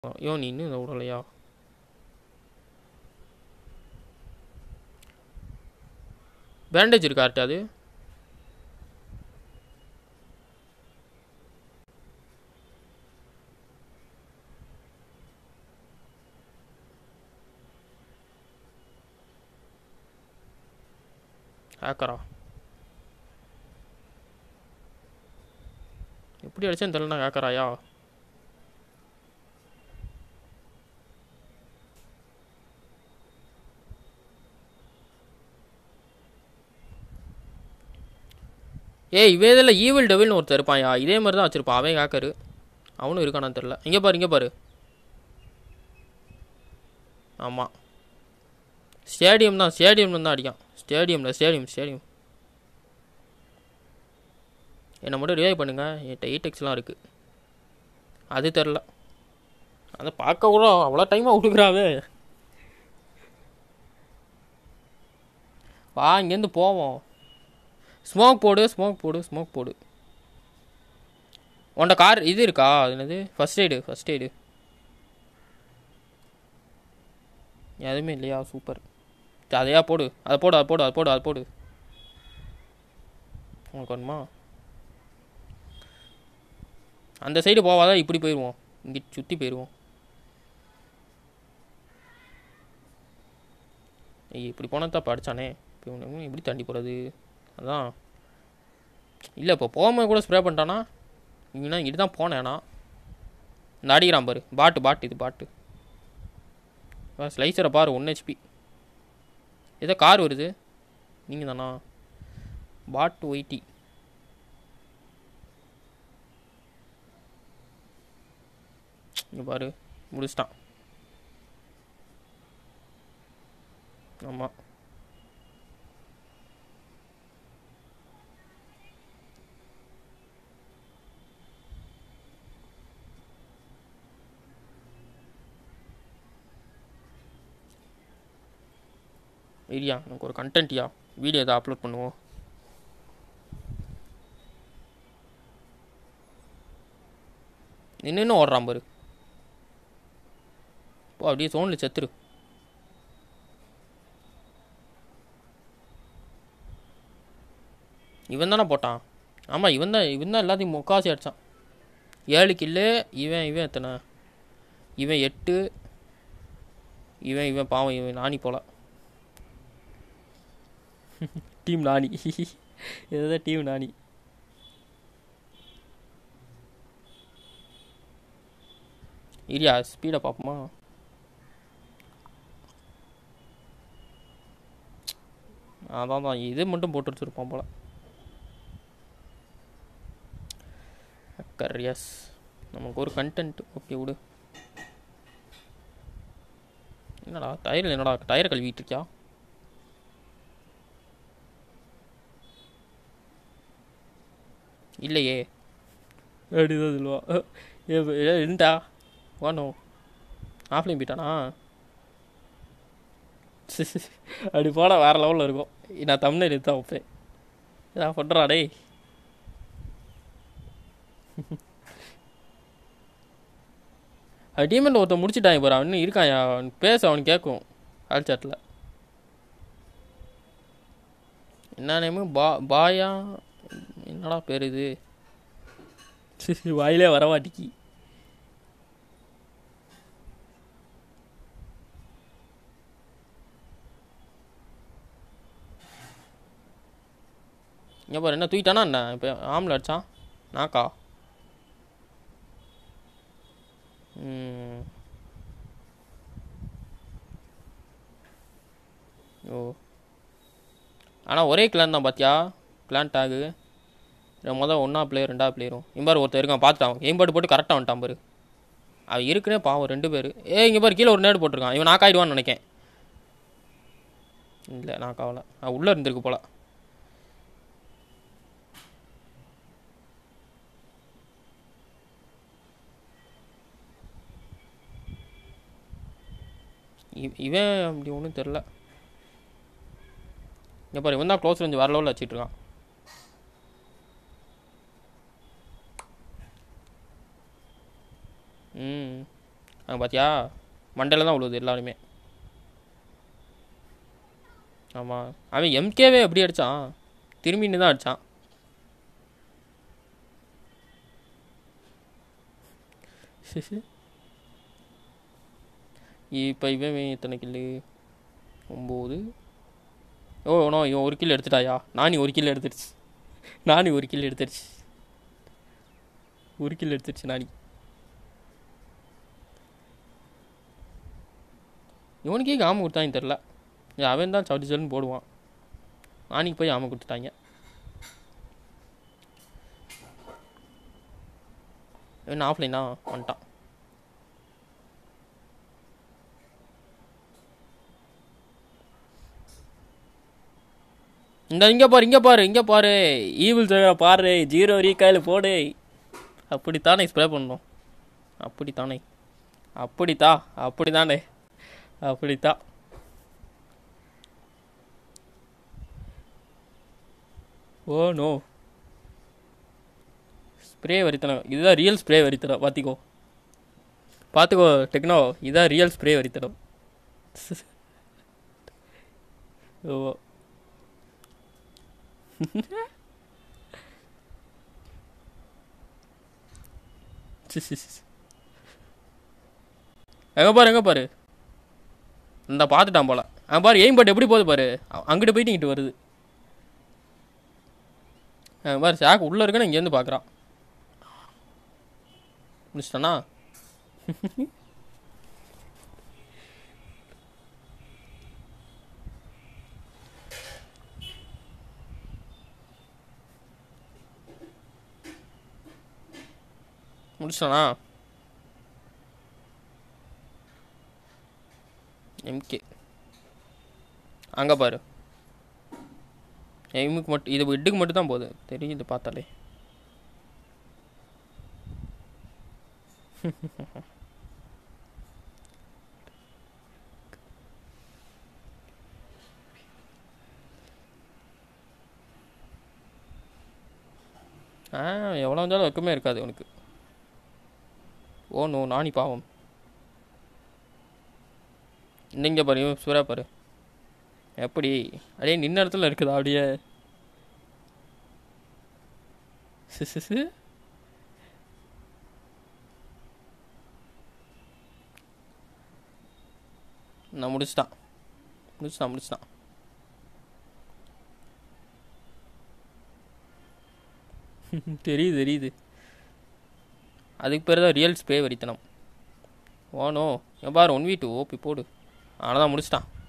ஐயோ நீ இன்னும் இதை விடலையா பேண்டேஜ் இருக்கா யார்ட்ட அது ஹேக்கரா எப்படி அடிச்சேன்னு தெரியல ஹேக்கராயா ஏய் இவே இதில் ஈவில் டெவில்னு ஒருத்தர் இருப்பான்யா இதே மாதிரி தான் வச்சிருப்பான் அவன் ஹேக்கரு அவனும் இருக்கானான்னு தெரில இங்கே பாரு இங்கே பாரு ஆமாம் ஸ்டேடியம் தான் ஸ்டேடியம்ல தான் அடிக்கான் ஸ்டேடியமில் ஸ்டேடியம் ஸ்டேடியம் என்னை மட்டும் ரிவைவ் பண்ணுங்க என்கிட்ட எயிட் எக்ஸ்லாம் இருக்குது அது தெரில அதை பார்க்க கூட அவ்வளோ டைமாக விட்டுக்கிறாவே வா இங்கேருந்து போவோம் ஸ்மோக் போடு ஸ்மோக் போடு ஸ்மோக் போடு உன்ட கார் இது இருக்கா அது என்னது ஃபஸ்ட் எய்டு ஃபஸ்ட் எய்டு எதுவுமே இல்லையா சூப்பர் சரி, அதையா போடு அதை போடு அதை போடு அதை போடு அதை போடு உனக்கு வேணுமா அந்த சைடு போவாதா இப்படி போயிடுவோம் இங்கே சுற்றி போயிடுவோம் ஐய் இப்படி போனால் தான் படித்தானே இப்போ இவனுக்கு எப்படி தாண்டி போகிறது அதான் இல்லை இப்போ போகாம கூட ஸ்ப்ரே பண்ணிட்டானா இவனா இங்கிட்டு தான் போனேனா இந்த அடிக்கிறான் பாரு பாட்டு பாட்டு இது பாட்டு ஸ்லைசரை பாரு ஒன் ஹெச்பி ஏதோ கார் வருது நீங்கள் தானா பாட்டு ஒய்டி இங்கே பாரு முடிச்சிட்டான் ஆமாம் ஐடியா எனக்கு ஒரு கண்டென்ட்யா வீடியோ எதாவது அப்லோட் பண்ணுவோம் நின்று ஓடுறான் பாரு போ அப்படியே சோனில் செத்துரு இவன் தானே போட்டான் ஆமாம் இவன் தான் இவன் தான் எல்லாத்தையும் முக்காசி அடித்தான் ஏழு கில்லு இவன் இவன் எத்தனை இவன் எட்டு இவன் இவன் பாவம் இவன் நாணி போல டீம் நாணி இதுதான் டீம் நாணி இரியா ஸ்பீடை பார்ப்போமா அதான் தான் இது மட்டும் போட்டு வச்சுருப்பான் போல கரியஸ் நமக்கு ஒரு கண்டென்ட் ஓகே விடு என்னடா டயரில் என்னடா டயர் கழுவிட்டு இருக்கியா இல்லையே அப்படிதான் சொல்லுவா ஏ இருந்தா வானோ ஆஃப்லைன் போயிட்டானா அப்படி போட வேற லெவலில் இருக்கும் நான் தமிழ் எடுத்து தான் வைப்பேன் நான் பண்ணுறா டேய் டீமெண்ட் ஒருத்தன் முடிச்சிட்டாங்க பாரு அவன் இன்னும் இருக்கான் அவன் பேச அவனுக்கு கேட்கும் கால் சாட்டில் என்ன நேமு பா பாயா என்னடா பேர் இது வாயிலே வரமாட்டிக்கி இங்கே பாரு என்ன தூக்கிட்டானா என்ன இப்போ ஆம்ல அடிச்சான் நாக்கா ம். ஓ ஆனால் ஒரே கிளான் தான் பார்த்தியா கிளான் டேகு மொதல் ஒன்றா பிளேயர் ரெண்டாவது பிளேயரும் இம்பார் ஒருத்தர் இருக்கான் பார்த்துட்டான் எய்ம்பாடு போட்டு கரெக்டாக வந்துட்டான் பாரு அவன் இருக்குனே பாவம் ரெண்டு பேர் ஏ இங்கே பாரு கீழே ஒரு நேடு போட்டிருக்கான் இவன் நாக்காயிடுவான்னு நினைக்கேன் இல்லை நாக்காவல அவன் உள்ளே இருந்திருக்கு போல இவ- இவன் அப்படி ஒன்றும் தெரில இங்கே பாரு இவன் தான் க்ளோஸ் ரேஞ்ச் வேற லெவலில் வச்சிட்டு இருக்கான் ம் அங்கே பார்த்தியா மண்டையில் தான் விழுவுது எல்லாருமே ஆமாம் அவன் எம்கேவே எப்படி அடித்தான் திரும்பின்னு தான் அடித்தான் இப்போ இவன் எத்தனை கில்லு ஒம்பது ஓ நோ இவன் ஒரு கில் எடுத்துட்டாயா நானி ஒரு கில் எடுத்துருச்சு நானி ஒரு கில் எடுத்துருச்சு ஒரு கில் எடுத்துருச்சு நானி இவனுக்கே ஆமை கொடுத்தாங்க தெரில அவன் தான் சவுடி சவுடின்னு போடுவான் நானிக்கு போய் ஆமை கொடுத்துட்டாங்க இவன் ஆஃப்லைனா வந்துட்டான் இந்த இங்கே பாரு இங்கே பாரு இங்கே பாரு ஈவில் பாரு ஜீரோ ரீகாயில் போடு அப்படித்தானே ஸ்ப்ரே பண்ணணும் அப்படித்தானே அப்படித்தா அப்படித்தானே அப்படித்தான் ஓ நோ ஸ்ப்ரே வரித்தனம் இதுதான் ரியல் ஸ்ப்ரே வரித்தனம் பார்த்திக்கோ பார்த்துக்கோ டெக்னோ இதுதான் ரியல் ஸ்ப்ரே வரித்தனம் ஓ எங்கே பாரு எங்கே பாரு இந்த பார்த்துட்டான் போல அவன் பாரு எய்ம் பட் எப்படி போகுது பாரு அ- அங்கிட்டு போயிட்டு இங்கிட்டு வருது அவன் பாரு சாக்கு உள்ளே இருக்குன்னு இங்கேருந்து பார்க்குறான் முடிச்சிட்டானா முடிச்சிட்டானா எம்கே அங்கே பாரு எய்முக்கு மட்டும் இது ஹெட்டுக்கு மட்டும் தான் போகுது தெரியுது பார்த்தாலே ஆ எவ்வளோ வந்தாலும் வெக்கமே இருக்காது உனக்கு ஓ நோ நானி பாவம் நீங்க பாரு இவன் சூரா பாரு எப்படி அப்படியே நின்ன இடத்துல இருக்குதா அப்படியே சி, சி, சி. நான் முடிச்சிட்டான் முடிச்சிட்டான் முடிச்சிட்டான் தெரியுது தெரியுது அதுக்கு பேர் தான் ரியல் ஸ்ப்ரே வரித்தனம் ஓனோ என் பாரு ஒன் வீ டூ ஓபி போடு ஆனால் தான் முடிச்சிட்டான்